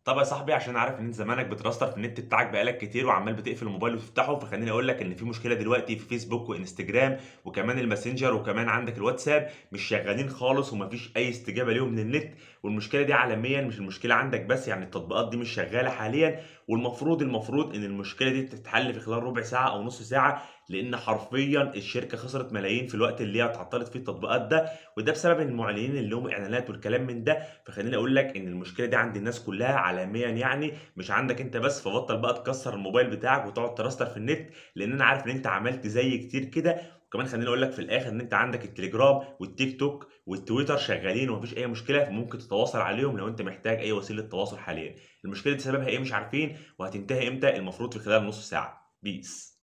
طب يا صاحبي عشان عارف إن أنت زمانك بتراستر في النت بتاعك بقى لك كتير وعمّال بتقفل الموبايل وتفتحه، فخلّيني أقول لك إن في مشكلة دلوقتي في فيسبوك وإنستجرام وكمان الماسنجر وكمان عندك الواتساب مش شغالين خالص وما فيش أي استجابة ليهم من النت، والمشكلة دي عالميًا مش المشكلة عندك بس، يعني التطبيقات دي مش شغالة حاليًا، والمفروض المفروض إن المشكلة دي تتحل في خلال ربع ساعة أو نُص ساعة، لإن حرفيًا الشركة خسرت ملايين في الوقت اللي هي اتعطلت فيه التطبيقات ده، وده بسبب المعلنين اللي ليهم إعلانات والكلام من ده، فخلّيني أقول لك إن المشكلة دي عند الناس كلها عالميًا يعني مش عندك أنت بس، فبطّل بقى تكسّر الموبايل بتاعك وتقعد تراستر في النت، لإن أنا عارف إن أنت عملت زيي كتير كده، وكمان خلّيني أقول لك في الآخر إن أنت عندك التليجرام والتيك توك والتويتر شغالين وما فيش أي مشكلة، فممكن تتواصل عليهم لو أنت محتاج أي وسيلة تواصل حاليًا. المشكلة دي سببها إيه مش عارفين، وهتنتهي إمتى؟ المفروض في خلال نُص ساعة. Peace.